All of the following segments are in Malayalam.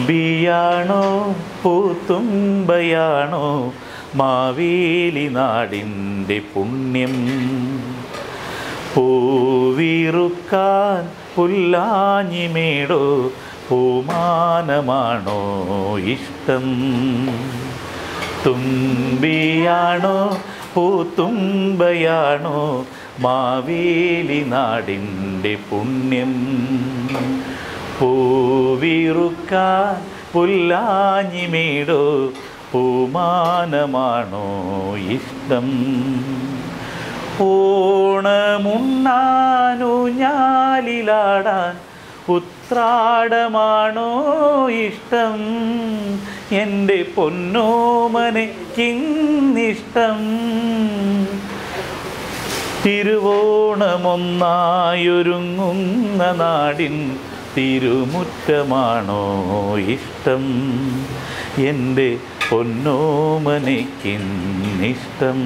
തുമ്പിയാണോ പൂത്തുമ്പയാണോ മാവേലി നാടിൻ്റെ പുണ്യം പൂവിറുക്കാൻ പുല്ലാഞ്ഞിമേടോ പൂമാനമാണോ ഇഷ്ടം തുമ്പിയാണോ പൂത്തുമ്പയാണോ മാവേലി നാടിൻ്റെ പുണ്യം പൂവിറുക്കാൻ പുല്ലാഞ്ഞിമേടോ പൂമാനമാണോ ഇഷ്ടം ഓണമുണ്ണാനു ഞാലിലാടാൻ ഉത്രാടമാണോ ഇഷ്ടം എൻ്റെ പൊന്നോമനയ്ക്കിന്നിഷ്ടം തിരുവോണമൊന്നായൊരുങ്ങുന്ന നാടിൻ തിരുമുറ്റമാണോ ഇഷ്ടം എൻ്റെ പൊന്നോമനയ്ക്കിന്നിഷ്ടം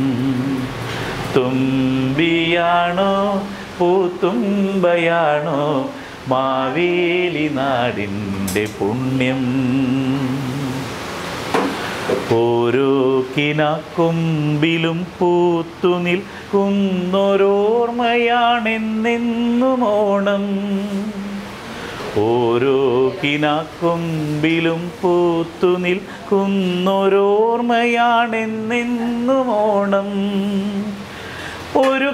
തുമ്പിയാണോ പൂത്തുമ്പയാണോ മാവേലി നാടിൻ്റെ പുണ്യം ഓരോ കിനാക്കൊമ്പിലും പൂത്തു നിൽക്കുന്നൊരോർമ്മയാണെന്നെന്നും ഓണം ഓരോ കിനാക്കൊമ്പിലും പൂത്തു നിൽക്കുന്നൊരോർമ്മയാണെന്നെന്നും ഓണം ഒരു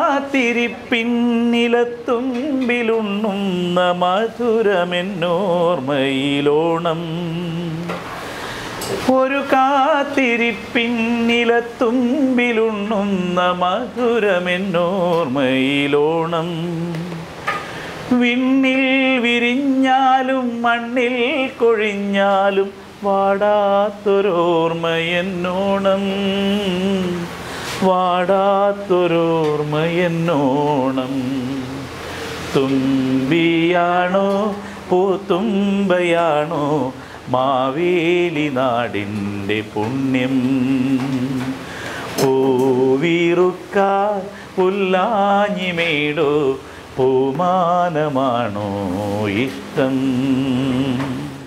കാത്തിരിപ്പിന്നിലത്തുമ്പിലുണ്ണുന്ന മധുരമെന്നോർമ്മയിലോണം ഒരു കാത്തിരിപ്പിന്നിലത്തുമ്പിലുണ്ണുന്ന മധുരമെന്നോർമ്മയിലോണം വിണ്ണിൽ വിരിഞ്ഞാലും മണ്ണിൽ കൊഴിഞ്ഞാലും വാടാത്തൊരോർമ്മയെന്നോണം വാടാത്തൊരോർമ്മയെന്നോണം തുമ്പിയാണോ പൂത്തുമ്പയാണോ മാവേലി നാടിൻ്റെ പുണ്യം പൂവിറുക്കാ പുല്ലാഞ്ഞിമേടോ പൂമാനമാണോ ഇഷ്ടം